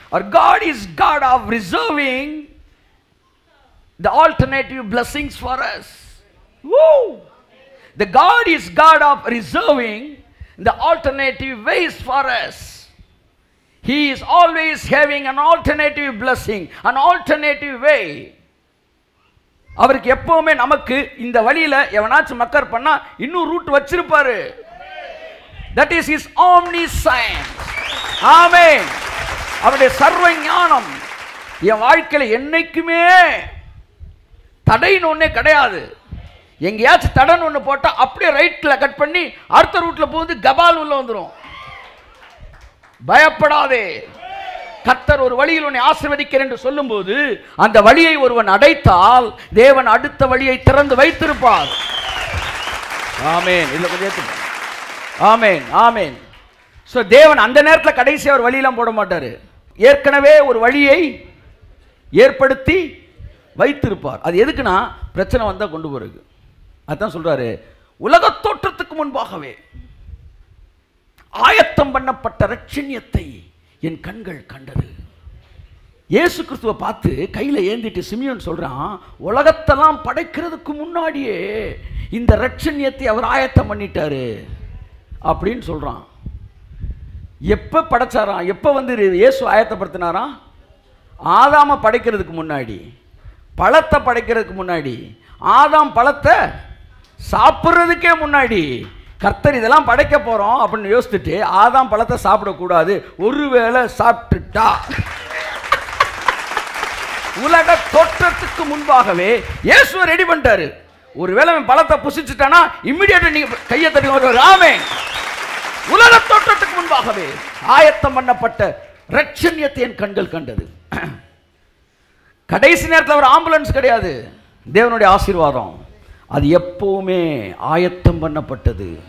Our God is God of reserving the alternative blessings for us. Woo! The God is God of reserving the alternative ways for us. He is always having an alternative blessing, an alternative way. அவருக்கு எப்பவுமே நமக்கு இந்த வழியில எவனாச்சும் மக்கர் பண்ணா இன்னும் route வச்சிருப்பாரு that is is omniscience amen அவருடைய சர்வ ஞானம் என் வாழ்க்கையில என்னைக்குமே தடைன்னு ஒன்றே கிடையாது எங்கேயாச்சும் தடைன்னு ஒன்று போட்டால் அப்படியே ரைட்டில் கட் பண்ணி அடுத்த ரூட்டில் போகுது கபால் உள்ள வந்துடும் பயப்படாதே கர்த்தர் ஒரு வழியில் உன்னை ஆசீர்வதிக்கிறேன் என்று சொல்லும்போது அந்த வழியை ஒருவன் அடைத்தால் தேவன் அடுத்த வழியை திறந்து வைத்திருப்பார் ஆமென் இல்ல கொஞ்சம் ஏத்துங்க. ஆமென் ஆமென் ஸோ தேவன் அந்த நேரத்தில் கடைசி அவர் வழியெல்லாம் போட மாட்டார் ஏற்கனவே ஒரு வழியை ஏற்படுத்தி வைத்திருப்பார் அது எதுக்குன்னா பிரச்சனை வந்தால் கொண்டு போறது அதான் சொல்றாரு உலகத் தோற்றத்துக்கு முன்பாகவே ஆயத்தம் பண்ணப்பட்ட ரட்சண்யத்தை என் கண்கள் கண்டது இயேசு கிறிஸ்துவை பார்த்து கையில் ஏந்திட்டு சிமியோன் சொல்றான் உலகத்தெல்லாம் படைக்கிறதுக்கு முன்னாடியே இந்த ரட்சண்யத்தை அவர் ஆயத்தம் பண்ணிட்டாரு அப்படின்னு சொல்றான் எப்போ படைச்சாராம் எப்போ வந்து இயேசு ஆயத்தப்படுத்தினாராம் ஆதாம படைக்கிறதுக்கு முன்னாடி பழத்தை படைக்கிறதுக்கு முன்னாடி ஆதாம் பழத்தை சாப்பிட்றதுக்கே முன்னாடி கர்த்தர் இதெல்லாம் படைக்க போறோம் அப்படின்னு யோசிச்சுட்டு ஆதாம் பழத்தை சாப்பிடக்கூடாது ஒருவேளை சாப்பிட்டுட்டா உலக தோற்றத்துக்கு முன்பாகவே இயேசுவை ரெடி பண்ணிட்டாரு ஒருவேளை அவன் பழத்தை புசிச்சுட்டானா இம்மிடியேட்டா நீங்க கையை தட்டி ஒரு ராமே உலக தோற்றத்துக்கு முன்பாகவே ஆயத்தம் பண்ணப்பட்ட ரட்சண்யத்தை என் கண்கள் கண்டது கடைசி நேரத்தில் ஒரு ஆம்புலன்ஸ் கிடையாது தேவனுடைய ஆசீர்வாதம் அது எப்பவுமே ஆயத்தம் பண்ணப்பட்டது